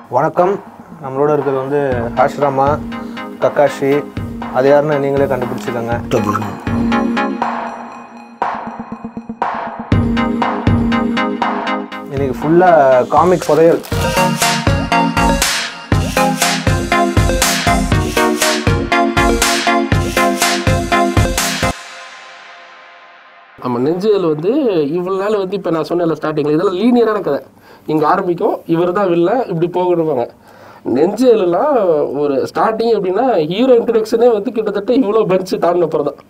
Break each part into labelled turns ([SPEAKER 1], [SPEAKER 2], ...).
[SPEAKER 1] வணக்கம் நம்மளோட இருக்கிறது வந்து ஆஷ்ரமா கக்காஷி அது யாருன்னு நீங்களே கண்டுபிடிச்சிக்கோங்க இன்னைக்கு ஃபுல்லாக காமிக் புதையல்
[SPEAKER 2] நம்ம நெஞ்சுகள் வந்து இவ்வளோ நாள் வந்து இப்போ நான் சொன்னேன்ல ஸ்டார்டிங்கில் இதெல்லாம் லீனியரான கதை இங்கே ஆரம்பிக்கும் இவர் தான் வில்ல இப்படி போகணுவாங்க நெஞ்செல்லாம் ஒரு ஸ்டார்டிங் எப்படின்னா ஹீரோ இன்ட்ரடக்ஷனே வந்து கிட்டத்தட்ட இவ்வளோ பெருச்சு தாண்டின அப்புறம் தான்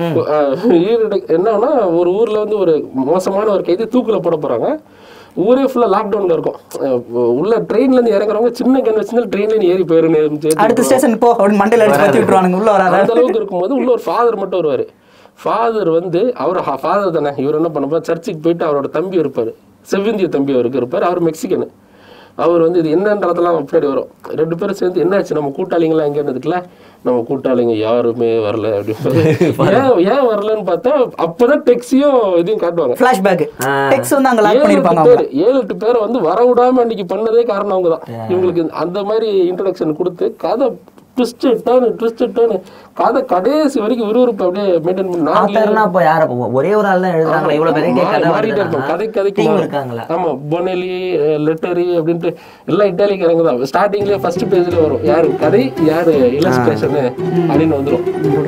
[SPEAKER 2] ஹீரோ என்னன்னா ஒரு ஊரில் வந்து ஒரு மோசமான ஒரு கைது தூக்கில் போட போகிறாங்க ஊரே ஃபுல்லாக லாக்டவுனில் இருக்கும் அஹ் உள்ள ட்ரெயின்லேருந்து இறங்குறவங்க சின்ன கண் வச்சுருந்தாலும் ட்ரெயின்லேருந்து ஏறி போயிருந்து
[SPEAKER 3] அடுத்த ஸ்டேஷன் போ அப்படின்னு மண்டையில அடிச்சு பத்தி விட்டுருவானுங்க உள்ள வராத
[SPEAKER 2] அந்த அளவுக்கு இருக்கும்போது உள்ள ஒரு ஃபாதர் மட்டும் வருவார் ஃபாதர் வந்து அவர் ஃபாதர் தானே இவர் என்ன பண்ண சர்ச்சுக்கு போயிட்டு அவரோட தம்பி இருப்பார் செவ்விந்திய தம்பி அவருக்கு இருப்பார் அவர் மெக்சிகனு அவர் வந்து இது என்னன்றதெல்லாம் பின்னாடி வரும் ரெண்டு பேரும் சேர்ந்து என்னாச்சு நம்ம கூட்டாளிங்களாம் எங்கே இருந்துக்கல நம்ம கூட்டாளிங்க யாருமே வரல அப்படின்னு ஏன் ஏன் வரலன்னு பார்த்தா அப்பதான் டெக்ஸியும் இதையும் காட்டுவாங்க
[SPEAKER 3] ஃபிளாஷ்பேக் டெக்ஸ் வந்து அங்க லாக்
[SPEAKER 2] ஏழு
[SPEAKER 3] பண்ணிருப்பாங்க
[SPEAKER 2] எட்டு
[SPEAKER 3] அவங்க
[SPEAKER 2] பேர் ஏழு எட்டு பேரை வந்து வர விடாம அன்னைக்கு பண்ணதே காரணம் அவங்க தான் இவங்களுக்கு அந்த மாதிரி இன்ட்ரடக்ஷன் கொடுத்து கதை ட்விஸ்ட் டேர்னு ட்விஸ்ட் டேர்னு கதை கடைசி வரைக்கும் விறுவிறுப்பு அப்படியே மெயின்டைன் பண்ணி நாலு
[SPEAKER 4] ஆத்தர்னா இப்போ யார ஒரே ஒரு ஆள் தான் எழுதுறாங்களா இவ்வளவு பெரிய
[SPEAKER 2] மாறி-
[SPEAKER 4] கதை
[SPEAKER 2] மாறிட்டே இருக்கும். கதை கதைக்கு
[SPEAKER 4] டீம்
[SPEAKER 2] மாறும்.
[SPEAKER 4] இருக்காங்களா
[SPEAKER 2] ஆமா பொனெலி லெட்டரி அப்படின்ட்டு எல்லாம் இட்டாலிக்காரங்க தான் ஸ்டார்டிங்லயே ஃபர்ஸ்ட் பேஜ்ல வரும் யாரு கதை யாரு இலஸ்ட்ரேஷன் அப்படின்னு வந்துரும்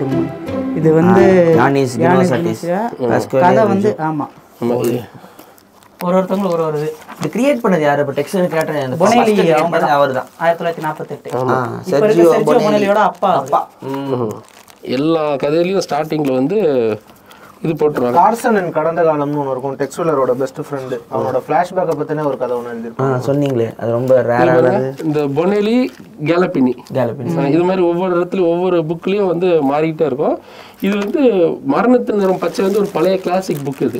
[SPEAKER 3] இது வந்து
[SPEAKER 4] யானிஸ்
[SPEAKER 3] யானிஸ்
[SPEAKER 4] கினோசாட்டிஸ்
[SPEAKER 3] கினோசியா.
[SPEAKER 4] பாஸ்கோலியா
[SPEAKER 3] கதை வந்து ஆமா
[SPEAKER 2] ஆமா இது
[SPEAKER 3] ஒரு ஒருத்தவங்களும் ஒரு ஒரு இது
[SPEAKER 4] இது கிரியேட் பண்ணது யாரு இப்போ டெக்ஸ்ட் கேட்டேன் அந்த
[SPEAKER 3] பொனேலி
[SPEAKER 4] first
[SPEAKER 3] அவங்க
[SPEAKER 4] create அவர் தான்
[SPEAKER 3] ஆயிரத்தி தொள்ளாயிரத்தி நாற்பத்தெட்டு
[SPEAKER 4] ஆ,
[SPEAKER 3] இப்ப இருக்க
[SPEAKER 4] செர்ஜியோ
[SPEAKER 3] செர்ஜியோ
[SPEAKER 4] பொனேலி.
[SPEAKER 3] பொனேலியோட அப்பா அப்பா
[SPEAKER 2] எல்லா கதையிலயும் ஸ்டார்டிங்ல வந்து இது போட்டுருவாங்க
[SPEAKER 1] கார்சன் அண்ட் கடந்த காலம்னு ஒன்று இருக்கும் டெக்ஸ்வலரோட பெஸ்ட் ஃப்ரெண்டு அவனோட ஃப்ளாஷ்பேக்கை பற்றின ஒரு கதை ஒன்று எழுதியிருப்பான்
[SPEAKER 4] ஆ சொன்னீங்களே அது ரொம்ப ரேரானது
[SPEAKER 2] இந்த பொனெலி கேலப்பினி
[SPEAKER 4] கேலப்பின்
[SPEAKER 2] ஆஹ் இது மாதிரி ஒவ்வொரு இடத்துலயும் ஒவ்வொரு புக்லயும் வந்து மாறிக்கிட்டே இருக்கும் இது வந்து மரணத்தின் நிறம் பச்சை வந்து ஒரு பழைய கிளாசிக் புக் இது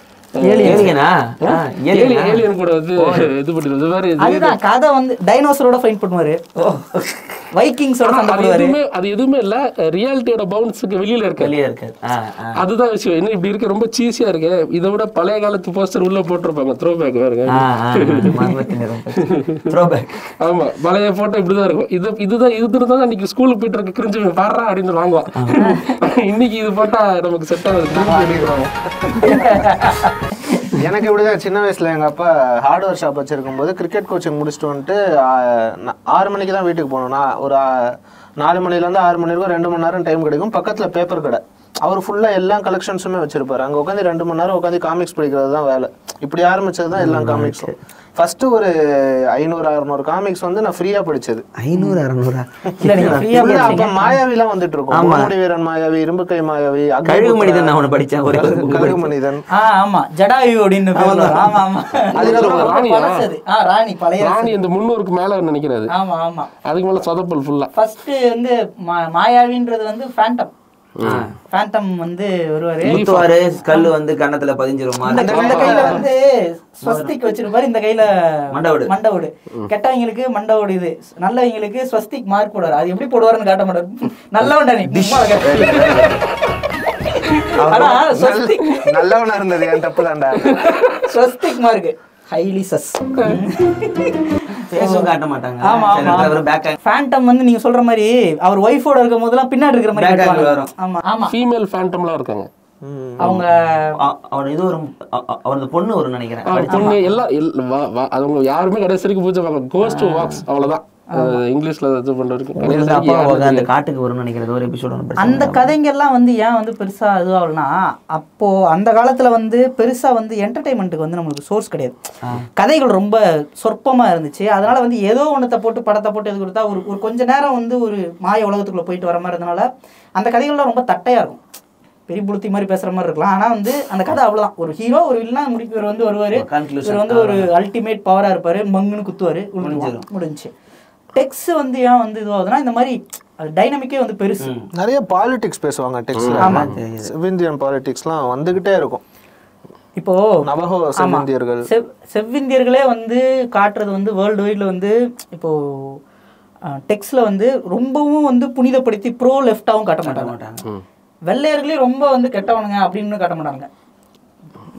[SPEAKER 4] ஏலியனா
[SPEAKER 2] ஏலியன் ஏலியன் கூட வந்து இது பண்ணிடுறது இது மாதிரி இது-
[SPEAKER 3] அதுதான் கதை வந்து டைனோசரோட ஃபைட் பண்ணுவாரு வைக்கிங்ஸோட சண்டை
[SPEAKER 2] அது
[SPEAKER 3] போடுவாரு
[SPEAKER 2] எதுவுமே அது எதுவுமே இல்ல ரியாலிட்டியோட பவுன்ஸுக்கு வெளியில இருக்க
[SPEAKER 4] வெளியே இருக்காது ஆ ஆ
[SPEAKER 2] அதுதான் விஷயம் என்ன இப்படி இருக்க ரொம்ப சீஸியா இருக்கு இதை விட பழைய காலத்து போஸ்டர் உள்ள போட்டிருப்பாங்க த்ரோ பேக் பாருங்க
[SPEAKER 4] ஆ ஆ மரணத்தின் நிறம் த்ரோபேக்
[SPEAKER 2] ஆமா பழைய போட்டோ இப்படிதான் இருக்கும் இது இதுதான் இது தான் அன்னைக்கு ஸ்கூலுக்கு போயிட்டு இருக்க கிரிஞ்சு பாடுறா அப்படின்னு வாங்குவான் இன்னைக்கு இது போட்டா நமக்கு செட் ஆகுது அப்படின்றாங்க
[SPEAKER 1] எனக்கு இப்படிதான் சின்ன வயசுல எங்க அப்பா ஹார்ட்வேர் ஷாப் வச்சிருக்கும் போது கிரிக்கெட் கோச்சிங் முடிச்சுட்டு வந்துட்டு ஆ, நா- ஆறு மணிக்கு தான் வீட்டுக்கு போகணும் நான் ஒரு ஆ, நாலு மணிலேருந்து ஆறு மணி வரைக்கும் ரெண்டு மணி நேரம் டைம் கிடைக்கும் பக்கத்துல பேப்பர் கடை அவர் ஃபுல்லா எல்லா கலெக்ஷன்ஸுமே வச்சிருப்பாரு அங்க உட்காந்து ரெண்டு மணி நேரம் உட்காந்து காமிக்ஸ் படிக்கிறது தான் வேலை இப்படி ஆரம்பிச்சது தான் எல்லா காமிக்ஸும் ஃபர்ஸ்ட் ஒரு ஐநூறு அறுநூறு காமிக்ஸ் வந்து நான் ஃப்ரீயா படிச்சது
[SPEAKER 4] ஐநூறு அறநூறா
[SPEAKER 3] இல்ல நீங்க ஃப்ரீயா
[SPEAKER 1] உள்ள அப்ப மாயாவிலாம் வந்துட்டு இருக்கும் மும்முடி வீரன் மாயாவி இரும்புக்கை மாயாவி அக்னி
[SPEAKER 4] கழுகு
[SPEAKER 1] புத்திரன்,
[SPEAKER 4] மனிதன் நான் ஒன்று படித்தேன் ஒரு
[SPEAKER 1] கழுகு மனிதன்
[SPEAKER 3] ஆ ஆமா ஜடாயு அப்படின்னு பேர் வரும். ஆமா ஆமா
[SPEAKER 2] அதுக்கப்புறம் ராணியா?
[SPEAKER 3] பழசது. ஆ ராணி பழைய
[SPEAKER 2] ராணி இந்த முந்நூறுக்கு மேல நினைக்கிறது
[SPEAKER 3] ஆமா ஆமா
[SPEAKER 2] அதுக்கு மேல சொதப்பல் ஃபுல்லா
[SPEAKER 3] ஃபர்ஸ்ட் வந்து மா- மாயாவின்றது வந்து ஃபேண்டம் ஃபேண்டம் வந்து வருவாரு
[SPEAKER 4] முத்துவாரு கல்லு வந்து கன்னத்துல பதிஞ்சிருமா
[SPEAKER 3] இந்த இந்த கையில வந்து ஸ்வஸ்திக் வச்சிருப்பாரு இந்த கையில
[SPEAKER 4] மண்டவோடு.
[SPEAKER 3] மண்டவோடு கெட்டவங்களுக்கு மண்டவோடு இது நல்லவங்களுக்கு ஸ்வஸ்திக் மார்க் போடுவாரு அது எப்படி போடுவாருன்னு காட்ட மாட்டாரு நல்லவன்டா நீ சும்மா இருக்க. ஆனா ஸ்வஸ்திக்
[SPEAKER 1] நல்லவனா இருந்தது என் தப்பு தான்டா
[SPEAKER 3] ஸ்வஸ்திக் மார்க் ஹைலி சஸ்
[SPEAKER 4] ஃபேஸும் காட்ட மாட்டாங்க
[SPEAKER 3] ஆமா ஆமா
[SPEAKER 4] ஒரு பேக்
[SPEAKER 3] ஃபேண்டம் வந்து நீங்க சொல்ற மாதிரி அவர் ஒய்ஃபோட இருக்கும் போதெல்லாம் பின்னாடி இருக்கிற மாதிரி
[SPEAKER 4] Back angle
[SPEAKER 3] காட்டுவாங்க.
[SPEAKER 4] வரும்.
[SPEAKER 3] ஆமா ஆமா
[SPEAKER 2] ஃபீமேல் ஃபேண்டம்லாம் இருக்காங்க
[SPEAKER 3] அவங்க
[SPEAKER 4] அவர் இது ஒரு அ- அ- அவரது பொண்ணு ஒரு நினைக்கிறேன்
[SPEAKER 2] ஆ, பொண்ணு எல்லாம் எல்- வா- வா- அவங்க யாருமே கடைசி வரைக்கும் பூஜை பார்க்க கோஸ்ட் வாக்ஸ் அவ்வளவுதான் அஹ் இங்கிலீஷ்ல இது பண்ற வரைக்கும் கடைசி
[SPEAKER 4] இந்த
[SPEAKER 2] வரைக்கும்
[SPEAKER 4] அப்பா
[SPEAKER 2] யாருமே
[SPEAKER 4] அந்த காட்டுக்கு வரும்னு நினைக்கிறது ஒரு எபிசோட் ஒன்று
[SPEAKER 3] அந்த கதைங்கெல்லாம் வந்து ஏன் வந்து பெருசா இதுவாகலனா அப்போ அந்த காலத்துல வந்து பெருசா வந்து என்டர்டைன்மெண்ட்டுக்கு வந்து நம்மளுக்கு சோர்ஸ் கிடையாது கதைகள் ரொம்ப சொற்பமா இருந்துச்சு அதனால வந்து ஏதோ ஒன்றத்தை போட்டு படத்தை போட்டு இது கொடுத்தா ஒரு ஒரு கொஞ்ச நேரம் வந்து ஒரு மாய உலகத்துக்குள்ள போயிட்டு வர மாதிரி இருந்தனால அந்த கதைகள்லாம் ரொம்ப தட்டையா இருக்கும் பெரிய புளுத்தி மாதிரி பேசுற மாதிரி இருக்கலாம் ஆனா வந்து அந்த கதை அவ்வளவுதான் ஒரு ஹீரோ ஒரு வில்லன் முடிப்பவர் வந்து வருவாரு
[SPEAKER 4] Conclusion.
[SPEAKER 3] இவர் வந்து ஒரு அல்டிமேட் பவரா இருப்பாரு மங்குன்னு குத்துவாரு முடிஞ்சிடும் முடிஞ்சு டெக்ஸ் வந்து ஏன் வந்து இதுவாகுதுன்னா இந்த மாதிரி டைனமிக்கே வந்து பெருசு
[SPEAKER 1] நிறைய பாலிடிக்ஸ் பேசுவாங்க டெக்ஸ்ட்ல செவ்விந்தியன் பாலிடிக்ஸ்லாம் வந்துகிட்டே இருக்கும்
[SPEAKER 3] இப்போ
[SPEAKER 1] நவகோ செவ்விந்தியர்கள்
[SPEAKER 3] செவ் செவ்விந்தியர்களே வந்து காட்டுறது வந்து வேர்ல்டு வைட்ல வந்து இப்போ டெக்ஸ்ட்ல வந்து ரொம்பவும் வந்து புனிதப்படுத்தி ப்ரோ லெஃப்டாவும் காட்ட மாட்டாங்க
[SPEAKER 4] மாட்டாங்க
[SPEAKER 3] வெள்ளையர்களே ரொம்ப வந்து கெட்டவனுங்க அப்படின்னு காட்ட மாட்டாங்க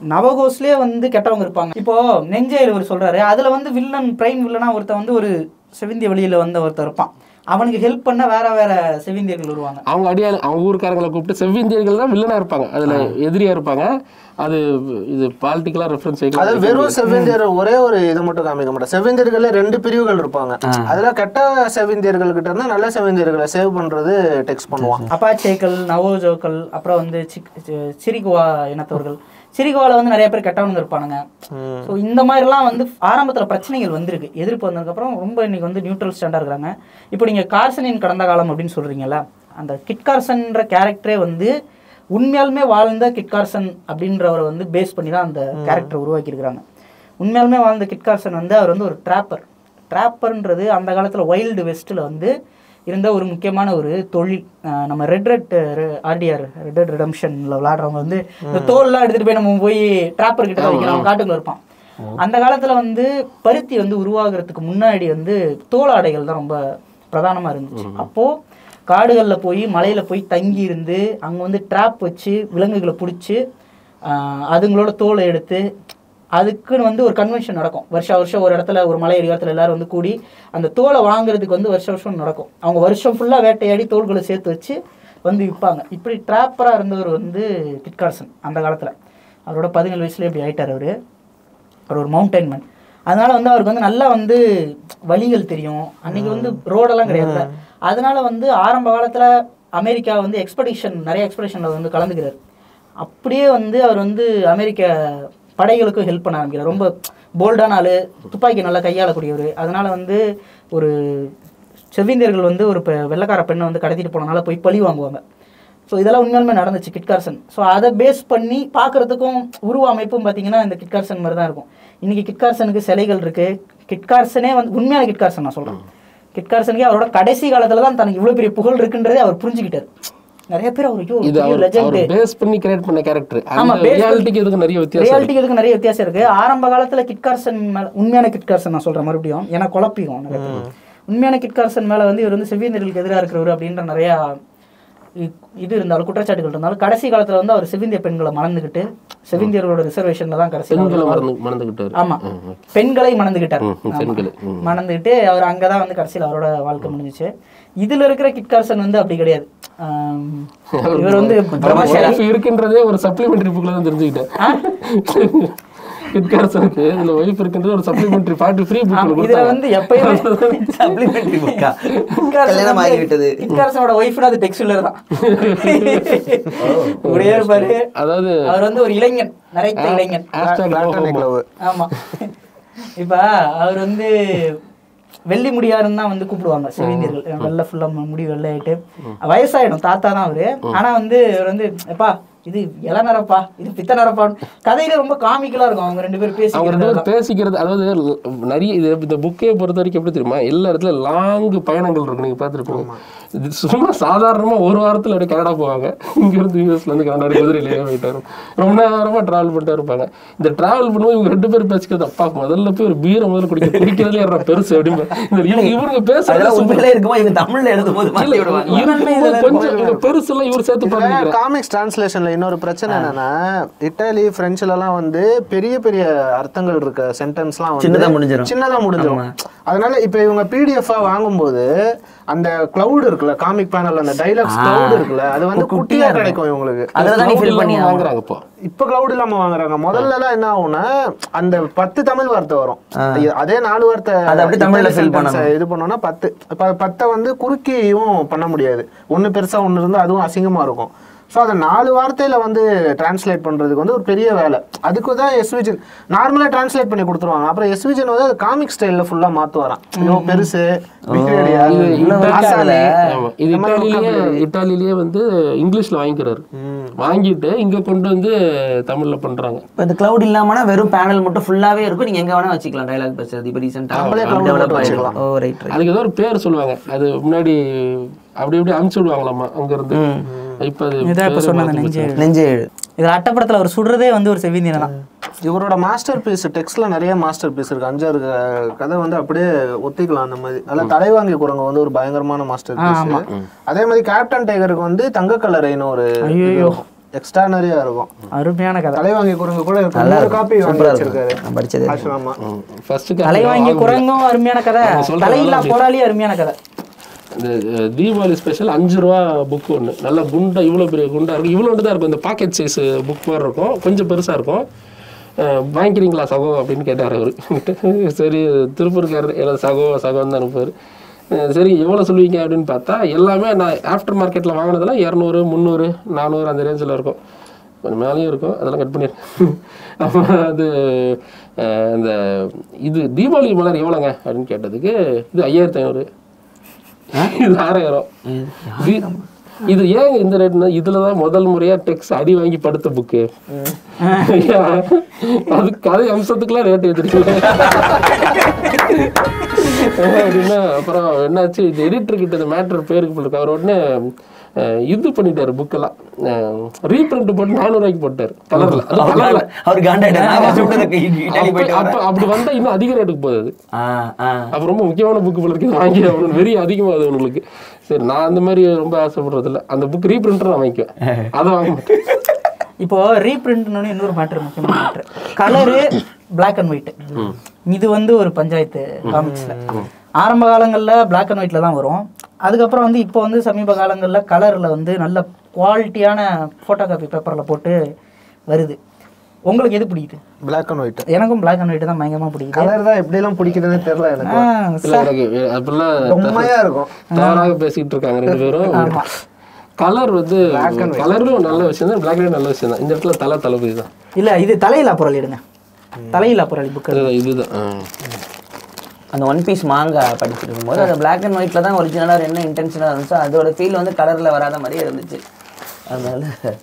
[SPEAKER 3] நவகோஸ்லயே வந்து கெட்டவங்க இருப்பாங்க இப்போ நெஞ்சையில் இவர் சொல்றாரு அதுல வந்து வில்லன் பிரைம் வில்லனா ஒருத்தன் வந்து ஒரு செவிந்திய வழியில வந்த ஒருத்தன் இருப்பான் அவனுக்கு ஹெல்ப் பண்ண வேற வேற செவிந்தியர்கள் வருவாங்க
[SPEAKER 2] அவங்க அடியாள் அவங்க ஊருக்காரங்களை கூப்பிட்டு செவ்விந்தியர்கள் தான் வில்லனா இருப்பாங்க அதுல எதிரியா இருப்பாங்க அது இது பாலிட்டிக்கலா ரெஃபரன்ஸ்
[SPEAKER 1] அதாவது வெறும் செவ்வேந்தியர் ஒரே ஒரு இதை மட்டும் காமிக்க மாட்டேன் செவ்வேந்தியர்கள்ல ரெண்டு பிரிவுகள் இருப்பாங்க அதுல கெட்ட செவ்வேந்தியர்கள் கிட்ட இருந்தா நல்ல செவ்வேந்தியர்களை சேவ் பண்றது டெக்ஸ்ட் பண்ணுவான்
[SPEAKER 3] அப்பாச்சேக்கள் நவோஜோக்கள் அப்புறம் வந்து சிக் சி- சிரிகுவா இனத்தவர்கள் சிரிகுவால வந்து நிறைய பேர் கெட்டவனுங்க இருப்பானுங்க ஸோ இந்த மாதிரிலாம் வந்து ஆரம்பத்தில் பிரச்சனைகள் வந்திருக்கு எதிர்ப்பு வந்ததுக்கப்புறம் ரொம்ப இன்னைக்கு வந்து நியூட்ரல் ஸ்டாண்டாக இருக்கிறாங்க இப்போ நீங்கள் கார்சனின் கடந்த காலம் அப்படின்னு சொல்கிறீங்கல்ல அந்த கிட் கார்சன்ற கேரக்டரே வந்து உண்மையாலுமே வாழ்ந்த கிட் கார்சன் அப்படின்றவரை வந்து பேஸ் பண்ணி தான் அந்த கேரக்டர் உருவாக்கியிருக்கிறாங்க உண்மையாலுமே வாழ்ந்த கிட் கார்சன் வந்து அவர் வந்து ஒரு ட்ராப்பர் ட்ராப்பர்ன்றது அந்த காலத்தில் வைல்டு வெஸ்ட்டில் வந்து இருந்த ஒரு முக்கியமான ஒரு தொழில் அஹ் நம்ம red red RTR red red ரிடம்ஷனில் விளாடுறவங்க வந்து இந்த தோல்லாம் எடுத்துகிட்டு போய் நம்ம போய் ட்ராப்பர் கிட்ட தான் வைக்கிறோம் காட்டுக்குள்ள இருப்பான் அந்த காலத்தில் வந்து பருத்தி வந்து உருவாகிறதுக்கு முன்னாடி வந்து தோல் ஆடைகள் தான் ரொம்ப பிரதானமாக இருந்துச்சு அப்போது காடுகளில் போய் மலையில் போய் தங்கி இருந்து அங்கே வந்து ட்ராப் வச்சு விலங்குகளை பிடிச்சி அதுங்களோட தோலை எடுத்து அதுக்குன்னு வந்து ஒரு கன்வென்ஷன் நடக்கும் வருஷம் வருஷம் ஒரு இடத்துல ஒரு மலை இடத்துல எல்லாரும் வந்து கூடி அந்த தோலை வாங்குறதுக்கு வந்து வருஷம் வருஷம் நடக்கும் அவங்க வருஷம் ஃபுல்லாக வேட்டையாடி தோள்களை சேர்த்து வச்சு வந்து விற்பாங்க இப்படி ட்ராப்பராக இருந்தவர் வந்து கிட்கார்சன் அந்த காலத்தில் அவரோட பதினேழு வயசுல இப்படி ஆயிட்டார் அவர் அவர் ஒரு மவுண்டைன் மேன் அதனால வந்து அவருக்கு வந்து நல்லா வந்து வழிகள் தெரியும் அன்னைக்கு வந்து ரோடெல்லாம் கிடையாது அதனால வந்து ஆரம்ப காலத்துல அமெரிக்கா வந்து எக்ஸ்பெடிஷன் நிறைய எக்ஸ்பெடிஷனில் வந்து கலந்துக்கிறார் அப்படியே வந்து அவர் வந்து அமெரிக்க படைகளுக்கும் ஹெல்ப் பண்ண ஆரம்பிக்கிறார் ரொம்ப போல்டான ஆளு துப்பாக்கி நல்லா கையாளக்கூடியவர் அதனால வந்து ஒரு செவ்விந்தியர்கள் வந்து ஒரு பெ- வெள்ளைக்கார பெண்ணை வந்து கடத்திட்டு போனனால போய் பழி வாங்குவாங்க ஸோ இதெல்லாம் உண்மையாலுமே நடந்துச்சு கிட்கார்சன் ஸோ அதை பேஸ் பண்ணி பார்க்கறதுக்கும் உருவ அமைப்பும் பார்த்தீங்கன்னா இந்த கிட்கார்சன் மாதிரி தான் இருக்கும் இன்னைக்கு கிட்கார்சனுக்கு சிலைகள் இருக்கு கிட்கார்சனே வந்து உண்மையான கிட்கார்சன் நான் சொல்றேன் கிட்கார்சனுக்கே அவரோட கடைசி காலத்துல தான் தனக்கு இவ்வளவு பெரிய புகழ் இருக்குன்றதே அவர் புரிஞ்சுக்கிட்டார் நிறைய பேர் அவர் ஐயோ
[SPEAKER 2] இது அவர்
[SPEAKER 3] லெஜெண்ட்
[SPEAKER 2] அவர் பேஸ் பண்ணி கிரியேட் பண்ண கேரக்டர்
[SPEAKER 3] ஆமா,
[SPEAKER 2] அந்த
[SPEAKER 3] base பண்ணி-
[SPEAKER 2] ரியாலிட்டிக்கு இதுக்கு நிறைய வித்தியாசம் இருக்கு.
[SPEAKER 3] ரியாலிட்டிக்கு இதுக்கு நிறைய வித்தியாசம் இருக்கு ஆரம்ப காலத்துல கிட்கார்சன் மேல உண்மையான கிட்கார்சன் நான் சொல்றேன் மறுபடியும் ஏன்னா குழப்பிக்கும் நிறைய பேர். உண்மையான கிட்கார்சன் மேல வந்து இவர் வந்து செவ்வியந்தர்களுக்கு எதிராக இருக்கிறவர் அப்படின்ற நிறைய இ- இது இருந்தாலும் குற்றச்சாட்டுகள் இருந்தாலும் கடைசி காலத்துல வந்து அவர் செவிந்திய பெண்களை மணந்துக்கிட்டு செவிந்தியர்களோட ரிசர்வேஷன்ல தான் கடைசி
[SPEAKER 2] பெண்களை
[SPEAKER 3] காலத்துல
[SPEAKER 2] மறந்து மறந்துகிட்டாரு
[SPEAKER 3] ஆமா பெண்களை மணந்துக்கிட்டார்
[SPEAKER 2] ம், ம், பெண்களை, ம்.
[SPEAKER 3] மணந்துக்கிட்டு அவர் அங்கதான் வந்து கடைசியில் அவரோட வாழ்க்கை முடிஞ்சுச்சு இதுல இருக்கிற கிட்கார்சன் வந்து அப்படி கிடையாது ஆம், இவர் வந்து பிரம்மசாலி.
[SPEAKER 2] Wife இருக்கின்றதே ஒரு சப்ளிமெண்டரி புக்ல தான் தெரிஞ்சுக்கிட்டேன் கிட்கார்சனுக்கு இதுல ஒய்ஃப் இருக்கின்றது ஒரு சப்ளிமெண்டரி பார்ட்டி ஃப்ரீ
[SPEAKER 3] ஆமா,
[SPEAKER 2] புக்ல
[SPEAKER 3] இதுல வந்து எப்பயுமே
[SPEAKER 4] சப்ளிமெண்ட்ரி புக்கா
[SPEAKER 3] கிட்கார்சன்
[SPEAKER 4] கல்யாணம்
[SPEAKER 3] வந்து-
[SPEAKER 4] ஆகிவிட்டது.
[SPEAKER 3] கிட்கார்சனோட ஒய்ஃப்னா அது டெக்ஸ்டுலர் தான் இப்படியே இருப்பாரு
[SPEAKER 2] அதாவது
[SPEAKER 3] அவர் வந்து ஒரு இளைஞன் நரைத்த இளைஞன்
[SPEAKER 2] hashtag no
[SPEAKER 1] Platonic
[SPEAKER 2] homo.
[SPEAKER 1] love.
[SPEAKER 3] ஆமா இப்ப அவர் வந்து வெள்ளி முடியாருன்னு தான் வந்து கூப்பிடுவாங்க செவிந்தியர்கள் வெள்ளை ஃபுல்லா முடி வெள்ளையாயிட்டு வயசாயிடும் தாத்தா தான் அவரு ஆனா வந்து இவர் வந்து எப்பா இது இள நிறப்பா இது பித்த நிறப்பான்னு கதையில ரொம்ப காமிக்கலா இருக்கும் அவங்க ரெண்டு பேரும்
[SPEAKER 2] அவங்க ரெண்டு
[SPEAKER 3] பேசி
[SPEAKER 2] பேரும் பேசிக்கிறது அதாவது ல- நிறைய இது இந்த புக்கே பொறுத்த வரைக்கும் எப்படி தெரியுமா எல்லா இடத்துல லாங் பயணங்கள் இருக்கு நீங்க பார்த்துருப்பீங்க இது சும்மா சாதாரணமா ஒரு வாரத்துல அப்படியே கனடா போவாங்க இங்க இருந்து யூஎஸ்ல இருந்து கனடா குதிரையிலேயே போயிட்டு வரும் ரொம்ப நேரமா டிராவல் பண்ணிட்டு இருப்பாங்க இந்த டிராவல் பண்ணும்போது இவங்க ரெண்டு பேரும் பேசிக்கிறது அப்பா முதல்ல போய் ஒரு பீரை முதல்ல குடிக்க குடிக்கிறதுல ஏறா பெருசு அப்படின்னு இந்த இவங்க இவங்க பேசுறது
[SPEAKER 4] அதெல்லாம் உண்மையிலே இருக்குமா இவங்க தமிழ்ல எழுதும் போது மாத்தி விடுவாங்க
[SPEAKER 2] இவங்க கொஞ்சம் இவங்க பெருசுலாம் இவர் சேர்த்து பாருங்க
[SPEAKER 1] காமிக்ஸ் டிரான்ஸ்லேஷன்ல இன்னொரு பிரச்சனை என்னன்னா இட்டாலி பிரெஞ்சுல எல்லாம் வந்து பெரிய பெரிய அர்த்தங்கள் இருக்க சென்டென்ஸ்லாம் வந்து
[SPEAKER 4] சின்னதா முடிஞ்சிரும்.
[SPEAKER 1] சின்னதா முடிஞ்சிரும் அதனால இப்ப இவங்க பிடிஎஃப் வாங்கும்போது அந்த கிளவுட் இருக்குல்ல காமிக் பேனல் அந்த டைலாக்ஸ் கிளவுட் இருக்குல்ல அது வந்து குட்டியா கிடைக்கும் இவங்களுக்கு
[SPEAKER 4] அதுல தான் நீ ஃபில் பண்ணி ஆகணும்.
[SPEAKER 2] வாங்குறாங்க இப்போ
[SPEAKER 1] இப்ப கிளவுட் இல்லாம வாங்குறாங்க முதல்ல எல்லாம் என்ன ஆகும்னா அந்த பத்து தமிழ் வார்த்தை வரும் அதே நாலு வார்த்தை
[SPEAKER 4] அதை அப்படியே தமிழ்ல
[SPEAKER 1] Italian
[SPEAKER 4] fill
[SPEAKER 1] sentence
[SPEAKER 4] பண்ணணும்.
[SPEAKER 1] இது பண்ணோம்னா பத்து இப்ப பத்தை வந்து குறுக்கியும் பண்ண முடியாது ஒண்ணு பெருசா ஒண்ணு இருந்தா அதுவும் அசிங்கமா இருக்கும் ஸோ அதை நாலு வார்த்தையில வந்து டிரான்ஸ்லேட் பண்றதுக்கு வந்து ஒரு பெரிய வேலை அதுக்கு தான் எஸ்விஜன் நார்மலா டிரான்ஸ்லேட் பண்ணி கொடுத்துருவாங்க அப்புறம் எஸ்விஜன் வந்து அது காமிக் ஸ்டைல்ல ஃபுல்லா மாத்துவாராம் இதோ பெருசு பிக்ரேடியா, ஆசானி.
[SPEAKER 2] ஆமா. இது
[SPEAKER 1] இந்த மாதிரி
[SPEAKER 2] இட்டாலியிலேயே இட்டாலியிலேயே வந்து இங்கிலீஷ்ல வாங்கிக்கிறாரு வாங்கிட்டு இங்க கொண்டு வந்து தமிழ்ல பண்றாங்க
[SPEAKER 4] இப்போ இந்த கிளவுட் இல்லாமனா வெறும் பேனல் மட்டும் ஃபுல்லாவே இருக்கும் நீங்க எங்க வேணா வச்சுக்கலாம் டயலாக் பேசுறது இப்போ
[SPEAKER 1] நம்மளே cloud
[SPEAKER 4] ரீசெண்டாக
[SPEAKER 1] மட்டும் வச்சுக்கலாம்.
[SPEAKER 4] ஓ ரைட் ரைட்
[SPEAKER 2] அதுக்கு ஏதோ ஒரு பேர் சொல்லுவாங்க அது முன்னாடி அப்படி இப்படி அனுப்பிச்சு விடுவாங்களாமா அங்க இருந்து இப்ப அது
[SPEAKER 3] இதான் இப்ப
[SPEAKER 2] பேரே
[SPEAKER 3] சொன்னது
[SPEAKER 2] மாத்தி
[SPEAKER 3] நெஞ்சு
[SPEAKER 2] போச்சு.
[SPEAKER 4] நெஞ்சே எழு
[SPEAKER 3] இதுல அட்டப்படத்துல அவர் சுடுறதே வந்து ஒரு செவிந்தியன் தான்
[SPEAKER 1] இவரோட மாஸ்டர் பீஸ் டெக்ஸ்ட்ல நிறைய மாஸ்டர் பீஸ் இருக்கு அஞ்சாறு க- கதை வந்து அப்படியே ஒத்திக்கலாம் அந்த மாதிரி அதில் தலைவாங்கி குரங்கு வந்து ஒரு பயங்கரமான மாஸ்டர் பீஸ் அதே மாதிரி கேப்டன் டைகருக்கு வந்து தங்க கலரைன்னு ஒரு
[SPEAKER 3] ஐயோ
[SPEAKER 1] எக்ஸ்ட்ரானரியா இருக்கும்
[SPEAKER 3] அருமையான கதை
[SPEAKER 1] தலைவாங்கி குரங்கு கூட இருக்கும்
[SPEAKER 4] நல்லா
[SPEAKER 1] நூறு
[SPEAKER 4] இருக்கும்
[SPEAKER 1] காப்பி வாங்கி
[SPEAKER 4] சூப்பரா
[SPEAKER 1] வச்சிருக்காரு
[SPEAKER 4] இருக்கும் நான் படிச்சது
[SPEAKER 1] ஆசிரமா
[SPEAKER 2] ஃபர்ஸ்ட்
[SPEAKER 3] தலை வாங்கி குரங்கும் அருமையான கதை
[SPEAKER 2] அவங்க சொல்ற
[SPEAKER 3] தலையில்லா
[SPEAKER 2] நல்லா
[SPEAKER 3] போராளி அருமையான கதை
[SPEAKER 2] இந்த அஹ், தீபாவளி ஸ்பெஷல் அஞ்சு ரூபா புக் ஒன்று நல்ல குண்டா இவ்வளோ பெரிய குண்டா இருக்கும் இவ்வளோ தான் இருக்கும் இந்த பாக்கெட் சைஸ் புக் மாதிரி இருக்கும் கொஞ்சம் பெருசாக இருக்கும் அஹ், வாங்கிக்கிறீங்களா சகோ அப்படின்னு கேட்டார் அவர் சரி திருப்பூர்காரர் எல்லாம் சகோ சகோன்னு தான் அனுப்புவார் அஹ், சரி எவ்வளோ சொல்லுவீங்க அப்படின்னு பார்த்தா எல்லாமே நான் ஆஃப்டர் மார்க்கெட்டில் வாங்கினதெல்லாம் இரநூறு முந்நூறு நானூறு அந்த ரேஞ்சில் இருக்கும் கொஞ்சம் மேலேயும் இருக்கும் அதெல்லாம் கட் பண்ணிடுறேன் அப்புறம் அது அஹ், அந்த இது தீபாவளி மலர் எவ்வளோங்க அப்படின்னு கேட்டதுக்கு இது ஐயாயிரத்தி ஐநூறு இது ஆறாயிரம் இது- இது ஏன் இந்த ரேட்னா இதுல தான் முதல் முறையா டெக்ஸ் அடி வாங்கி படுத்த புக்கு அது கதை அம்சத்துக்குலாம் ரேட் ஏற்றிருக்கல அப்படின்னா அப்புறம் என்னாச்சு இது எடிட்டர் கிட்ட இந்த மேட்டர் பேருக்கு போட்டிருக்கு அவர் உடனே அஹ், இது பண்ணிட்டாரு புக்கெல்லாம் ரீபிரிண்ட் போட்டு நானூறுவாய்க்கு போட்டாரு கலர்ல அது கலர்ல
[SPEAKER 4] அவர் காண்டாயிட்டார் நான் கஷ்டப்பட்டதுக்கு இட்டாலி போயிட்டு
[SPEAKER 2] அப்ப அப்படி வந்தா இன்னும் அதிக ரேட்டுக்கு போகுது அது.
[SPEAKER 4] ஆ ஆ
[SPEAKER 2] அப்ப ரொம்ப முக்கியமான புக் போல இருக்கு வாங்கி அவனுக்கு வெறி அதிகமாகுது அவனுக்கு சரி நான் அந்த மாதிரி ரொம்ப ஆசைப்படுறது இல்ல அந்த புக் ரீபிரிண்டர் நான் வாங்கிக்குவேன் அதை வாங்க மாட்டேன்
[SPEAKER 3] இப்போ ரீபிரிண்ட்னு இன்னொரு மேட்டர் முக்கியமான matter colour Black and white இது வந்து ஒரு பஞ்சாயத்து காமிக்ஸ்ல ஆரம்ப காலங்கள்ல Black அண்ட் ஒயிட்ல தான் வரும் அதுக்கப்புறம் வந்து இப்போ வந்து சமீப காலங்கள்ல கலர்ல வந்து நல்ல குவாலிட்டியான ஃபோட்டோ காப்பி பேப்பர்ல போட்டு வருது உங்களுக்கு எது பிடிக்குது
[SPEAKER 1] பிளாக் அண்ட் ஒயிட்
[SPEAKER 3] எனக்கும் Black அண்ட் ஒயிட் தான் பயங்கரமா பிடிக்குது
[SPEAKER 1] கலர் தான் எப்படி எல்லாம் பிடிக்குதுன்னு தெரியல எனக்கு
[SPEAKER 3] ஆ,
[SPEAKER 2] இல்ல எனக்கு அப்படிலாம்
[SPEAKER 1] உண்மையா இருக்கும்
[SPEAKER 2] தவறாக பேசிட்டு இருக்காங்க ரெண்டு பேரும் கலர் வந்து கலரும் நல்ல விஷயம் தான் பிளாக் அண்ட் நல்ல விஷயம் தான் இந்த இடத்துல தலை தளபதி தான்
[SPEAKER 3] இல்ல இது தலையிலா புரளி எடுங்க தலையிலா புரளி புக்
[SPEAKER 2] இதுதான், இதுதான் ஆ.
[SPEAKER 4] அந்த ஒன் பீஸ் மாங்கா படிச்சுட்டு இருக்கும்போது அது பிளாக் அண்ட் ஒயிட்ல தான் ஒரிஜினலாக என்ன இன்டென்ஷனாக இருந்துச்சோ அதோட ஃபீல் வந்து கலர்ல வராத மாதிரியே இருந்துச்சு அதனால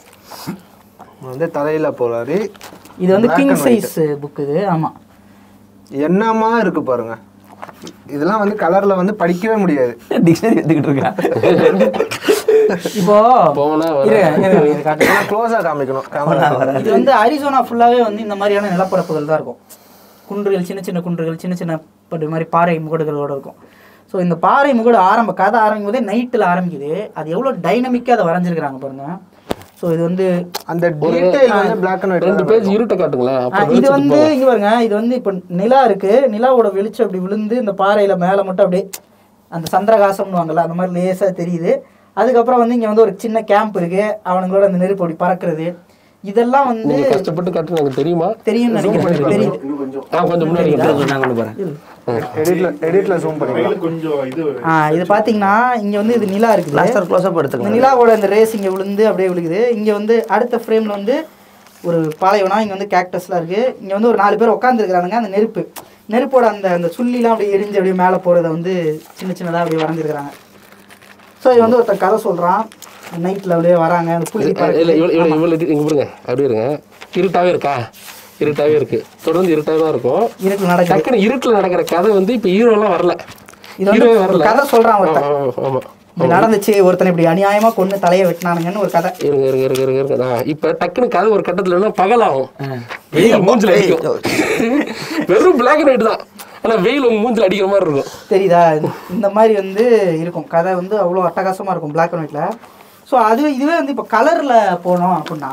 [SPEAKER 1] வந்து தலையில போறாரு
[SPEAKER 3] இது வந்து கிங் சைஸ் புக் இது ஆமா
[SPEAKER 1] என்னமா இருக்கு பாருங்க இதெல்லாம் வந்து கலர்ல வந்து படிக்கவே முடியாது
[SPEAKER 4] டிக்ஷனரி எடுத்துக்கிட்டு இருக்கேன்
[SPEAKER 3] இப்போ
[SPEAKER 2] போனா வர
[SPEAKER 3] இரு, இரு, இரு, காட்டுறேன்.
[SPEAKER 1] க்ளோஸா காமிக்கணும் கேமரா
[SPEAKER 3] இது வந்து அரிசோனா ஃபுல்லாவே வந்து இந்த மாதிரியான நிலப்பரப்புகள் தான் இருக்கும் குன்றுகள் சின்ன சின்ன குன்றுகள் சின்ன சின்ன பட்டு மாதிரி பாறை முகடுகளோட இருக்கும் ஸோ இந்த பாறை முகடு ஆரம்ப கதை ஆரம்பிக்கும் போதே நைட்டில் ஆரம்பிக்குது அது எவ்வளோ டைனமிக்காக அதை வரைஞ்சிருக்கிறாங்க பாருங்க ஸோ இது வந்து
[SPEAKER 1] அந்த டீடைல் வந்து பிளாக் அண்ட்
[SPEAKER 2] ரெண்டு
[SPEAKER 1] ஒயிட்
[SPEAKER 2] பேஜ் இருட்ட காட்டுங்களேன்
[SPEAKER 3] ஆ,
[SPEAKER 2] அப்புறம்
[SPEAKER 3] இது வந்து இங்க பாருங்க இது வந்து இப்போ நிலா இருக்கு நிலாவோட வெளிச்சம் அப்படி விழுந்து இந்த பாறையில மேலே மட்டும் அப்படியே அந்த சந்திரகாசம்னுவாங்கல்ல அந்த மாதிரி லேசா தெரியுது அதுக்கப்புறம் வந்து இங்க வந்து ஒரு சின்ன கேம்ப் இருக்கு அவனுங்களோட அந்த நெருப்பு அப்படி பறக்கிறது இதெல்லாம் வந்து
[SPEAKER 2] நீங்க கஷ்டப்பட்டு காட்டுன்னு எனக்கு தெரியுமா
[SPEAKER 3] தெரியும்னு நினைக்கிறேன் தெரியுது
[SPEAKER 2] நான் கொஞ்சம் முன்னாடி காட்டுறேன்.
[SPEAKER 4] நான் கொண்டு போறேன்
[SPEAKER 1] எடிட்ல எடிட்ல ஜூம் பண்ணிக்கலாம்
[SPEAKER 3] ஆ இது பாத்தீங்கன்னா இங்க வந்து இது நிலா இருக்குது
[SPEAKER 4] லாஸ்டர் க்ளோஸ்அப்
[SPEAKER 3] இந்த
[SPEAKER 4] எடுத்துக்கலாம்
[SPEAKER 3] நிலாவோட இந்த ரேஸ் இங்க விழுந்து அப்படியே விழுகுது இங்க வந்து அடுத்த ஃப்ரேம்ல வந்து ஒரு பாலைவனம் இங்க வந்து கேக்டஸ்லாம் இருக்கு இங்க வந்து ஒரு நாலு பேர் உட்காந்துருக்கானுங்க அந்த நெருப்பு நெருப்போட அந்த அந்த சுள்ளிலாம் அப்படியே எரிஞ்சு அப்படியே மேலே போறத வந்து சின்ன சின்னதா அப்படியே வரைஞ்சிருக்கிறாங்க ஸோ இது வந்து ஒருத்தன் கதை சொல்றான் நைட்ல அப்படியே வராங்க அந்த புள்ளி
[SPEAKER 2] இல்ல இவ்வளவு இவ்வளவு இவ்வளவு இருக்கு. இங்க பாருங்க அப்படியே இருங்க இருட்டாவே இருக்கா இருட்டாவே இருக்கு தொடர்ந்து இருட்டாவே தான் இருக்கும்
[SPEAKER 3] இருட்டில் நடக்குது
[SPEAKER 2] டக்குனு இருட்டுல நடக்கிற கதை வந்து இப்ப ஹீரோ எல்லாம் வரல
[SPEAKER 3] இது வந்து
[SPEAKER 2] ஹீரோவே
[SPEAKER 3] ஒரு
[SPEAKER 2] வரல
[SPEAKER 3] கதை சொல்றான் ஒருத்தன்
[SPEAKER 2] ஆமா, ஆமா
[SPEAKER 3] இப்படி நடந்துச்சு ஒருத்தன் இப்படி அநியாயமா கொண்டு தலையை வெட்டினானுங்கன்னு ஒரு கதை
[SPEAKER 2] இருங்க இருங்க இருங்க இருங்க இருங்க நான் இப்ப டக்குனு கதை ஒரு கட்டத்துல என்ன பகலாகும் வெயில் மூஞ்சில அடிக்கும் வெறும் பிளாக் அண்ட் ஒயிட் தான் ஆனா வெயில் உங்க மூஞ்சில அடிக்கிற மாதிரி இருக்கும்
[SPEAKER 3] தெரியுதா இந்த மாதிரி வந்து இருக்கும் கதை வந்து அவ்வளோ அட்டகாசமா இருக்கும் Black அண்ட் ஒயிட்ல ஸோ அது இதுவே வந்து இப்போ கலர்ல போனோம் அப்படின்னா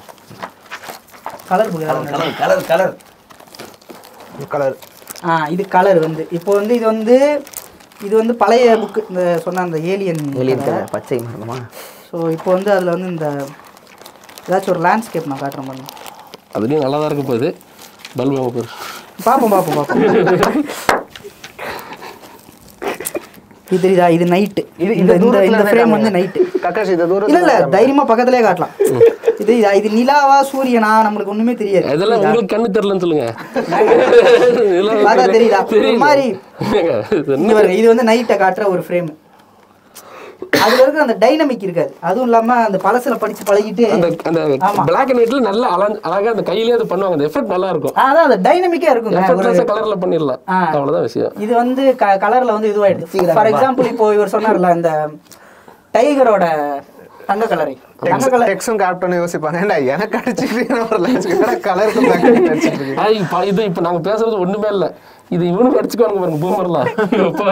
[SPEAKER 3] colour
[SPEAKER 4] colour colour colour
[SPEAKER 1] colour
[SPEAKER 3] ஆ இது கலர் வந்து இப்போ வந்து இது வந்து இது வந்து பழைய புக்கு இந்த சொன்ன அந்த ஏலியன்
[SPEAKER 4] வெளியே கலர் பச்சை மரமா
[SPEAKER 3] ஸோ இப்போ வந்து அதில் வந்து இந்த ஏதாச்சும் ஒரு லேண்ட்ஸ்கேப் நான் காட்டுறேன் பாருங்க
[SPEAKER 2] அதுலயும் நல்லா தான் இருக்க போகுது பல்பு வாங்க போகுது
[SPEAKER 3] பார்ப்போம் பார்ப்போம் பார்ப்போம் இது தெரியுதா இது நைட்டு
[SPEAKER 1] இது
[SPEAKER 3] இந்த
[SPEAKER 1] இந்த
[SPEAKER 3] இந்த
[SPEAKER 1] தூரத்துல
[SPEAKER 3] இந்த ஃப்ரேம் வந்து நைட்டு
[SPEAKER 1] கக்காஷ் இந்த
[SPEAKER 3] இல்ல
[SPEAKER 1] தூரத்துல
[SPEAKER 3] இல்ல தைரியமா பக்கத்திலே காட்டலாம் இது இதா- இது நிலாவா சூரியனா நம்மளுக்கு ஒண்ணுமே தெரியாது
[SPEAKER 2] இதெல்லாம் உங்களுக்கு கண்ணு தெரியலன்னு சொல்லுங்க இதெல்லாம்
[SPEAKER 3] பார்த்தா தெரியுதா ஒரு
[SPEAKER 2] தெரியுது.
[SPEAKER 3] மாதிரி
[SPEAKER 2] ஏங்க, இது என்ன
[SPEAKER 3] இங்க பாருங்க, இது வந்து நைட்டை காட்டுற ஒரு ஃப்ரேம் அதுல இருக்கிற அந்த டைனமிக் இருக்காது அதுவும் இல்லாம அந்த பழசுல படிச்சு பழகிட்டு
[SPEAKER 2] அந்த அந்த
[SPEAKER 3] ஆமா.
[SPEAKER 2] பிளாக் அண்ட் ஒயிட்ல நல்லா அழ- அழகா அந்த கையிலேயே அது பண்ணுவாங்க அந்த எஃபெக்ட் நல்லா இருக்கும்
[SPEAKER 3] அதான் அந்த டைனமிக்கா இருக்குங்க ஒரு-
[SPEAKER 2] எஃபெக்ட்லெஸ்ஸா கலர்ல பண்ணிடலாம்
[SPEAKER 3] ஆ.
[SPEAKER 2] அவ்வளவுதான் விஷயம்
[SPEAKER 3] இது வந்து கலர்ல வந்து இதுவாயிடுச்சு ஃபார் எக்ஸாம்பிள் இப்போ இவர் சொன்னார்ல இந்த டைகரோட தங்க கலரை தங்க கலர்
[SPEAKER 1] டெக்ஸும் கேப்டனும் யோசிப்பாங்க ஏன்டா எனக்கு அடிச்சுக்கிறீங்க ஒரு லட்சம் கலருக்கு பிளாக் அண்ட் அடிச்சிருக்கீங்க
[SPEAKER 2] ஆ, இப்ப இது இப்ப நாங்க பேசுறது ஒண்ணுமே இல்ல இது இவனுக்கு அடிச்சுக்குவாங்க பாருங்க பூமர்லாம் அப்பா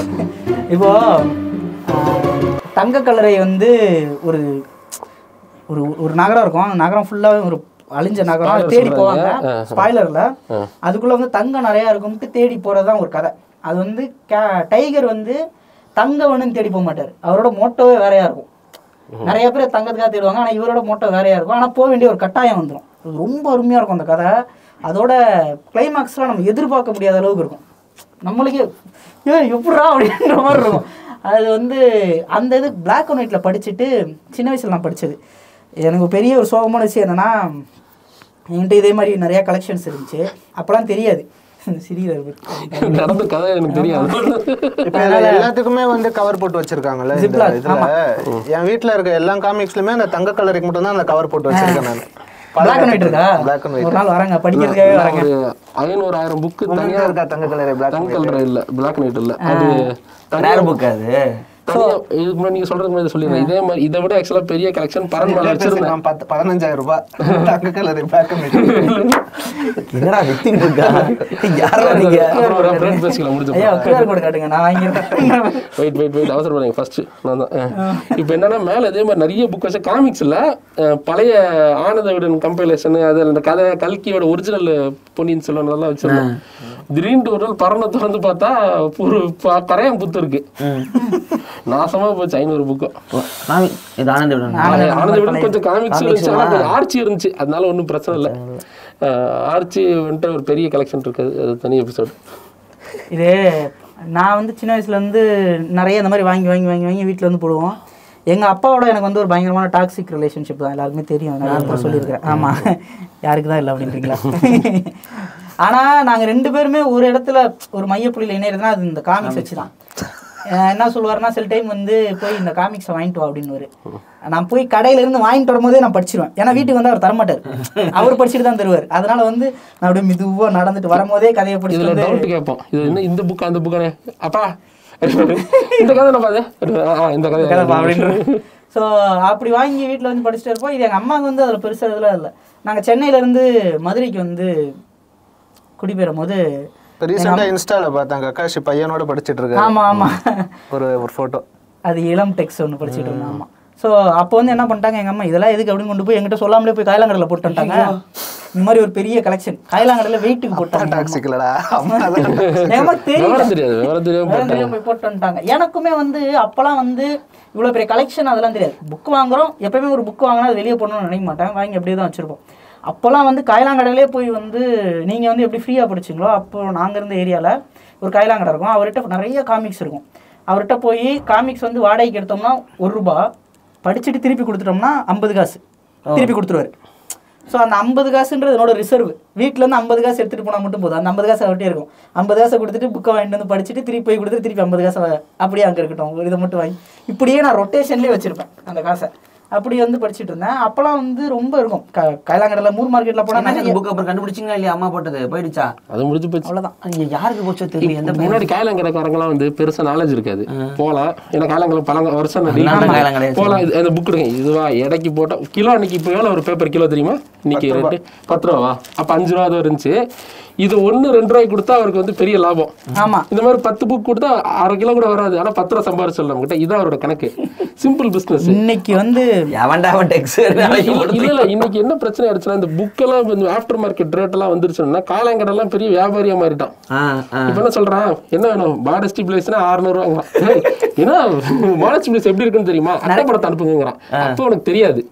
[SPEAKER 3] இப்போ ஆஹ், தங்க கலரை வந்து ஒரு ஒரு ஒரு நகரம் இருக்கும் அந்த நகரம் ஃபுல்லாகவே ஒரு அழிஞ்ச நகரம் அதை தேடி போவாங்க ஸ்பாய்லரில் அதுக்குள்ளே வந்து தங்கம் நிறையா இருக்கும்ட்டு தேடி போகிறது தான் ஒரு கதை அது வந்து கே- டைகர் வந்து தங்கம் வேணும்னு தேடி போக மாட்டார் அவரோட மோட்டோவே வேறையாக இருக்கும் நிறைய பேர் தங்கத்துக்காக தேடுவாங்க ஆனால் இவரோட மோட்டோ வேறையாக இருக்கும் ஆனால் போக வேண்டிய ஒரு கட்டாயம் வந்துடும் ரொம்ப அருமையாக இருக்கும் அந்த கதை அதோட கிளைமாக்ஸ்லாம் நம்ம எதிர்பார்க்க முடியாத அளவுக்கு இருக்கும் நம்மளுக்கே ஏ எப்படா அப்படின்ற மாதிரி இருக்கும் அது வந்து அந்த இது பிளாக் அண்ட் ஒயிட்டில் படிச்சுட்டு சின்ன வயசில் நான் படித்தது எனக்கு பெரிய ஒரு சோகமான விஷயம் என்னென்னா என்கிட்ட இதே மாதிரி நிறையா கலெக்ஷன்ஸ் இருந்துச்சு அப்போலாம் தெரியாது சிரிக்கிறார் பாரு.
[SPEAKER 2] நடந்த கதை எனக்கு தெரியாது
[SPEAKER 1] இப்ப இதுல எல்லாத்துக்குமே வந்து கவர் போட்டு வச்சிருக்காங்கல்ல இந்த
[SPEAKER 3] Ziploc,
[SPEAKER 1] இதுல என் வீட்ல இருக்க எல்லா காமிக்ஸ்லயுமே அந்த தங்க கலருக்கு மட்டும் தான் அந்த கவர் போட்டு வச்சிருக்கேன் நான்
[SPEAKER 3] பிளாக் அண்ட் ஒயிட் இருக்கா
[SPEAKER 1] பிளாக் அண்ட்
[SPEAKER 3] ஒரு நாள் வரேங்க படிக்கிறதுக்காகவே வரேங்க
[SPEAKER 2] ஒரு ஐநூறு ஆயிரம் புக்கு தனியா
[SPEAKER 1] ஒயிட் இருக்கா தங்க கலர் பிளாக்
[SPEAKER 2] தங்க கலர் இல்ல பிளாக் அண்ட் ஒயிட் இல்ல அது
[SPEAKER 4] ரேர் புக் அது
[SPEAKER 2] தனியா இதுக்கு முன்னாடி நீங்க சொல்றதுக்கு முன்னாடி சொல்லிடுறேன் இதே மாதிரி இதை விட ஆக்சுவலா பெரிய கலெக்ஷன் பரன் மேல வச்சிருந்தேன்
[SPEAKER 1] பத்து பதினஞ்சாயிரம் ரூபாய் தங்க கலர் பிளாக் அண்ட் ஒயிட்
[SPEAKER 4] என்னடா வித்துக்கிட்டு இருக்கா யாரா நீங்க
[SPEAKER 2] அப்புறம் ஒரு friend பேசிக்கலாம் முடிஞ்சு
[SPEAKER 3] ஐயா கியூஆர் கோடு காட்டுங்க நான் வாங்கியிருக்கேன்
[SPEAKER 2] வெயிட் வெயிட் வெயிட் அவசரப்படுங்க ஃபர்ஸ்ட் நான் தான் இப்போ என்னன்னா மேல இதே மாதிரி நிறைய புக் வச்சு காமிக்ஸ்ல பழைய ஆனந்த விடன் கம்பைலேஷன் அது அந்த கதை கல்கியோட ஒரிஜினல் பொன்னியின் செல்வன் அதெல்லாம் வச்சிருந்தேன் திடீர்னு ஒரு நாள் பறனை திறந்து பார்த்தா ஒரு ப- கரையான் புத்து இருக்கு நாசமா போச்சு ஐநூறு புக்கும்
[SPEAKER 4] சாமி இது ஆனந்த விடன்
[SPEAKER 2] ஆனந்த விடன் கொஞ்சம் காமிக்ஸ் இருந்துச்சு ஆனா கொஞ்சம் ஆர்ச்சி இருந்துச்சு அதனால ஒன்றும் பிரச்சனை இல்லை ஆர்ச்சி வந்துட்டு ஒரு பெரிய கலெக்ஷன் இருக்குது அது தனி எபிசோடு
[SPEAKER 3] இது நான் வந்து சின்ன வயசுல இருந்து நிறைய இந்த மாதிரி வாங்கி வாங்கி வாங்கி வாங்கி வீட்டில் வந்து போடுவோம் எங்கள் அப்பாவோட எனக்கு வந்து ஒரு பயங்கரமான டாக்ஸிக் ரிலேஷன்ஷிப் தான் எல்லாருக்குமே தெரியும் நான் இடத்துல சொல்லியிருக்கிறேன் ஆமாம் யாருக்கு தான் இல்லை அப்படின்றீங்களா ஆனால் நாங்கள் ரெண்டு பேருமே ஒரு இடத்துல ஒரு மையப்புள்ளியில் இணையிறதுனா அது இந்த காமிக்ஸ் வச்சு தான் அஹ் என்ன சொல்லுவாருன்னா சில டைம் வந்து போய் இந்த காமிக்ஸை வாங்கிட்டு வா அப்படின்னு நான் போய் கடையில இருந்து வாங்கிட்டு வரும்போதே நான் படிச்சிருவேன் ஏன்னா வீட்டுக்கு வந்து அவர் தரமாட்டார் அவர் படிச்சுட்டு தான் தருவார் அதனால வந்து நான் அப்படியே மெதுவா நடந்துட்டு வரும்போதே கதையை படிச்சுட்டு
[SPEAKER 2] இதுல
[SPEAKER 3] வந்து
[SPEAKER 2] டவுட் கேட்போம் இது என்ன இந்த புக் அந்த புக்கானே அப்பா இந்த கதை நான் பாத்து ஆ, இந்த கதை
[SPEAKER 3] கதைப்பா அப்படின்னு ஸோ அப்படி வாங்கி வீட்டில் வந்து படிச்சுட்டு இருப்போம் இது எங்கள் அம்மாவுக்கு வந்து அதில் பெருசாக இதெல்லாம் இல்லை நாங்கள் சென்னையிலேருந்து மதுரைக்கு வந்து குடிபெறும் போது
[SPEAKER 1] இப்போ ரீசெண்டாக இன்ஸ்டாவில் பார்த்தேன் கக்காஷி பையனோட படிச்சிட்டு இருக்காரு
[SPEAKER 3] ஆமாம் ஆமாம்
[SPEAKER 1] ஒரு ஒரு ஃபோட்டோ
[SPEAKER 3] அது இளம் டெக்ஸ் ஒன்று படிச்சுட்டு இருந்தேன் ஆமாம் ஸோ அப்போ வந்து என்ன பண்ணிட்டாங்க எங்கள் அம்மா இதெல்லாம் எதுக்கு அப்படின்னு கொண்டு போய் எங்கிட்ட சொல்லாமலே போய் காயலாங்கடையில் போட்டு வந்துட்டாங்க இந்த மாதிரி ஒரு பெரிய கலெக்ஷன் காயலாங்கடையில் வெயிட்டுக்கு போட்டாங்க
[SPEAKER 1] டாக்ஸிக் இல்லடா அம்மா தான்
[SPEAKER 3] எங்க அம்மா தெரியல
[SPEAKER 2] விவரம் தெரியாது விவரம் தெரியாம
[SPEAKER 3] வேற எங்கேயோ போய் போட்டு வந்துட்டாங்க எனக்குமே வந்து அப்போலாம் வந்து இவ்வளோ பெரிய கலெக்ஷன் அதெல்லாம் தெரியாது புக் வாங்குறோம் எப்பயுமே ஒரு புக் வாங்கினா அது வெளியே போடணும்னு நினைக்க மாட்டேன் வாங்கி அப்படியே தான் வச்சுருப்போம் அப்போல்லாம் வந்து காயலாங்கடையிலே போய் வந்து நீங்கள் வந்து எப்படி ஃப்ரீயாக படிச்சிங்களோ அப்போ நாங்கள் இருந்த ஏரியாவில் ஒரு காயலாங்கடை இருக்கும் அவர்கிட்ட நிறைய காமிக்ஸ் இருக்கும் அவர்கிட்ட போய் காமிக்ஸ் வந்து வாடகைக்கு எடுத்தோம்னா ஒரு ரூபா படிச்சுட்டு திருப்பி கொடுத்துட்டோம்னா ஐம்பது காசு திருப்பி கொடுத்துருவாரு ஸோ அந்த ஐம்பது காசுன்றது என்னோட ரிசர்வ் வீட்டிலேருந்து ஐம்பது காசு எடுத்துகிட்டு போனால் மட்டும் போதும் அந்த ஐம்பது காசு அவர்கிட்டே இருக்கும் ஐம்பது காசை கொடுத்துட்டு புக்கை வாங்கிட்டு வந்து படிச்சுட்டு திருப்பி போய் கொடுத்துட்டு திருப்பி ஐம்பது காசை வா- அப்படியே அங்கே இருக்கட்டும் ஒரு இதை மட்டும் வாங்கி இப்படியே நான் ரொட்டேஷன்லேயே வச்சுருப்பேன் அந்த காசை அப்படி வந்து படிச்சுட்டு இருந்தேன் அப்போலாம் வந்து ரொம்ப இருக்கும் க கைலாங்கடையில் மூர் மார்க்கெட்டில் போனால் நிறைய
[SPEAKER 4] புக் அப்புறம் கண்டுபிடிச்சிங்களா இல்லையா அம்மா போட்டது போயிடுச்சா
[SPEAKER 2] அது முடிஞ்சு போச்சு
[SPEAKER 3] அவ்வளோதான்
[SPEAKER 4] ஐயா, யாருக்கு போச்சோ தெரியல எந்த பையன்
[SPEAKER 2] முன்னாடி காயலாங்கடைக்காரங்களாம் வந்து பெருசா நாலேஜ் இருக்காது போலாம் ஏன்னா காயலாங்கடை பல வருஷம் நான்
[SPEAKER 4] நான் தான்
[SPEAKER 2] deal
[SPEAKER 4] காயலாங்கடை
[SPEAKER 2] பண்ணேன். போலாம் இது- அந்த புக் எடுங்க இதுவா எடைக்கு போட்டா கிலோ அன்னைக்கு இப்போ எவ்வளோ ஒரு பேப்பர் கிலோ தெரியுமா இன்னைக்கு ரேட்டு பத்து ரூபாவா அப்போ அஞ்சு ரூபா தான் இருந்துச்சு இது ஒன்று ரெண்டு ரூபாய்க்கு கொடுத்தா அவருக்கு வந்து பெரிய லாபம்
[SPEAKER 3] ஆமாம்
[SPEAKER 2] இந்த மாதிரி பத்து புக் கொடுத்தா அரை கிலோ கூட வராது ஆனா பத்து ரூபா சம்பாரிச்சு நம்ம கிட்ட இதான் அவரோட கணக்கு சிம்பிள் பிசினஸ்
[SPEAKER 3] இன்னைக்கு வந்து
[SPEAKER 4] எவன்டா அவன் டெக்ஸ்
[SPEAKER 2] இல்ல இல்ல இன்னைக்கு என்ன பிரச்சனை ஆயிடுச்சுன்னா இந்த புக் எல்லாம் வந்து ஆஃப்டர் மார்க்கெட் ரேட் எல்லாம் வந்துருச்சுன்னா காலாங்கடை எல்லாம் பெரிய வியாபாரியா மாறிட்டான் இப்ப என்ன சொல்றான் என்ன வேணும் மாடஸ்டி பிளேஸ்னா அறுநூறு ரூபாங்க ஏன்னா மாடஸ்டி பிளேஸ் எப்படி இருக்குன்னு தெரியுமா அட்டை படத்தை அனுப்புங்கிறான் அப்போ உனக்கு தெரியாது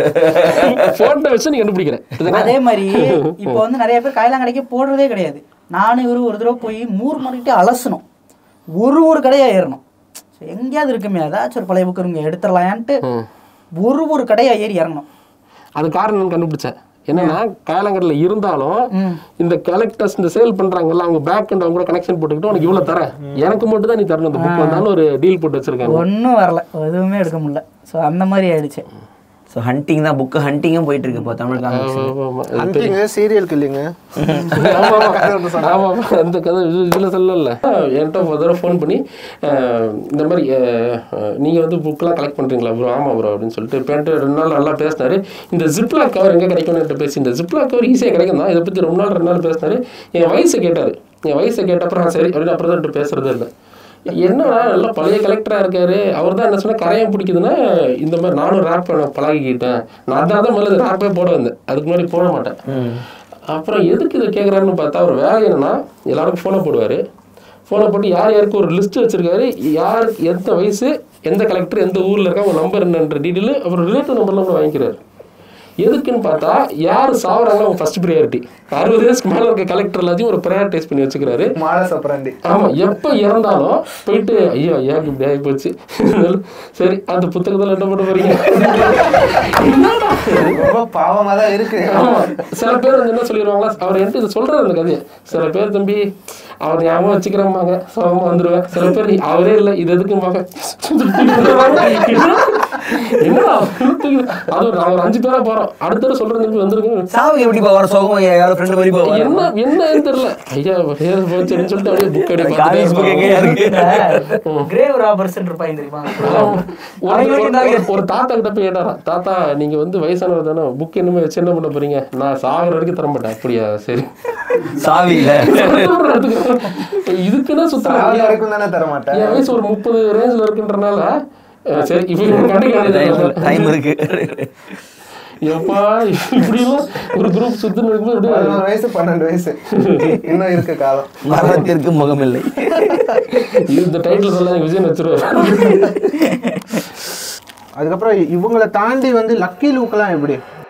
[SPEAKER 2] போட்டோ வச்சு நீ கண்டுபிடிக்கிறேன் இதுதானே?
[SPEAKER 3] அதே மாதிரி இப்போ வந்து நிறைய பேர் கைலாங்கடைக்கு போடுறதே கிடையாது நானும் இவரு ஒரு தடவை போய் மூர் மார்க்கெட்டே அலசணும் ஒரு ஒரு கடையா ஏறணும் சரி, எங்கேயாவது இருக்குமே ஏதாச்சும் ஒரு பழைய புக்கு இங்கே எடுத்துடலான்ட்டு ஒரு ஒரு கடையா ஏறி இறங்கணும்
[SPEAKER 2] அது காரணம் என்னன்னு கண்டுபிடிச்சேன் என்னன்னா காலங்கடல இருந்தாலும் இந்த கலெக்டர்ஸ் இந்த சேல் பண்றாங்கல்ல அவங்க பேக் அண்ட் அவங்க கூட கனெக்ஷன் போட்டுக்கிட்டு உனக்கு இவ்வளவு தரேன் எனக்கு மட்டும் தான் நீ தரணும் இந்த புக் வந்தாலும் ஒரு டீல் போட்டு வச்சிருக்காங்க
[SPEAKER 3] ஒன்றும் வரல எதுவுமே எடுக்க முடியல ஸோ அந்த மாதிரி ஆயிடுச்சு
[SPEAKER 4] ஸோ ஹண்டிங் தான் புக்கு ஹண்டிங்கும் போயிட்டு இருக்கு இப்போ தமிழ் காமிக்ஸ்
[SPEAKER 2] ஆமா, ஆமா.
[SPEAKER 1] ஹண்டிங் சீரியல் கில்லிங்க
[SPEAKER 2] ஆமா, ஆமா. ஆமா, ஆமா. அந்த கதை இது- இதுல சொல்லல என்கிட்ட ஒரு தடவை ஃபோன் பண்ணி அஹ், இந்த மாதிரி அஹ், அஹ், நீங்க வந்து புக்கெல்லாம் கலெக்ட் பண்றீங்களா ப்ரோ ஆமா ப்ரோ அப்படின்னு சொல்லிட்டு இப்போ என்கிட்ட ரெண்டு நாள் நல்லா பேசினாரு இந்த ஜிப்லாக் கவர் எங்க கிடைக்கும்னு என்கிட்ட பேசி இந்த ஜிப்லாக் கவர் ஈஸியாக கிடைக்கும் தான் இதை பத்தி ரொம்ப நாள் ரெண்டு நாள் பேசினாரு என் வயசை கேட்டாரு என் வயசை கேட்ட அப்புறம் சரி அப்படின்னு அப்புறம் தான் என்கிட்ட பேசுறதே இல்லை என்னடா நல்லா பழைய கலெக்டரா இருக்காரு அவர் தான் என்ன சொன்னா கரையம் பிடிக்குதுன்னா இந்த மாதிரி நானும் ரேப் பண்ண பழகிக்கிட்டேன் நான் அதான் தான் முதல்ல ரேப்பே போட வந்தேன் அதுக்கு முன்னாடி போட மாட்டேன் அப்புறம் எதுக்கு இதை கேட்குறாருன்னு பார்த்தா அவர் வேலை என்னன்னா எல்லாருக்கும் ஃபோனை போடுவார் ஃபோனை போட்டு யார் யாருக்கு ஒரு லிஸ்ட் வச்சிருக்காரு யாருக்கு எந்த வயசு எந்த கலெக்டர் எந்த ஊரில் இருக்கா அவங்க நம்பர் என்னன்ற டீட்டெயில் அப்புறம் ரிலேட்டிவ் நம்பர்லாம் கூட வாங்கிக்கிறாரு எதுக்குன்னு பார்த்தா யார் சாவறாங்களோ அவங்க ஃபர்ஸ்ட் ப்ரையாரிட்டி அறுபது வயசுக்கு மேலே இருக்க கலெக்டர் எல்லாத்தையும் ஒரு ப்ரையாரிட்டைஸ் பண்ணி வச்சுக்கிறாரு
[SPEAKER 1] மாலை சப்பரண்டி
[SPEAKER 2] ஆமா எப்ப இறந்தாலும் போயிட்டு ஐயோ ஏன் இப்படி ஆகி போச்சு சரி அந்த புத்தகத்துல என்ன பண்ண போறீங்க என்னடா?
[SPEAKER 1] ரொம்ப பாவமா தான் இருக்கு
[SPEAKER 2] ஆமா சில பேர் வந்து என்ன சொல்லிடுவாங்களா அவர் என்கிட்ட இதை சொல்றாரு அந்த கதையை சில பேர் தம்பி அவர் ஞாபகம் வச்சுக்கிறேம்பாங்க சோகமா வந்துருவேன் சில பேர் அவரே இல்லை இது எதுக்கும்பாங்க என்னடா அது ஒரு நான் ஒரு அஞ்சு பேரா போறோம் அடுத்த தடவை சொல்றேன் திருப்பி வந்துருங்க
[SPEAKER 4] சாவுக்கு எப்படி போவார் சோகம் யாராவது ஃப்ரெண்ட் மாதிரி போவார்
[SPEAKER 2] என்ன என்னன்னு தெரியல ஐயா பேர் போச்சுன்னு சொல்லிட்டு அப்படியே புக் அடி
[SPEAKER 4] காலேஜ் புக் எங்கேயா இருக்கு
[SPEAKER 3] கிரேவ் ராபர்ஸ் இருப்பாங்க தெரியுமா
[SPEAKER 2] ஒரு- ஒரு- ஒரு தாத்தா கிட்ட போய் கேட்டாராம் தாத்தா நீங்க வந்து வயசானவர் தானே புக் என்னமே வச்சு என்ன பண்ண போறீங்க நான் சாகுற வரைக்கும் தர மாட்டேன் அப்படியா சரி
[SPEAKER 4] சாவி இல்ல
[SPEAKER 2] இதுக்குன்னா சுத்தம்
[SPEAKER 1] சாவி வரைக்கும் தானே தர மாட்டேன்
[SPEAKER 2] என் வயசு ஒரு முப்பது ரேஞ்சில் இருக்குன்றனால அஹ் சரி இப்போ கண்டிக்க
[SPEAKER 4] டைம் இருக்கு
[SPEAKER 2] எப்பா இப்படிலாம் ஒரு குரூப் சுத்தின்னு இருக்கும்போது அப்படியே
[SPEAKER 1] பதினோரு வயசு பன்னெண்டு வயசு இன்னும் இருக்கு காலம்
[SPEAKER 4] மரணத்திற்கு முகமில்லை
[SPEAKER 2] இந்த டைட்டில் சொல்ல விஜயன் வச்சிருவாரு
[SPEAKER 1] அதுக்கப்புறம் இவங்களை தாண்டி வந்து லக்கி லூக்கெல்லாம் எப்படி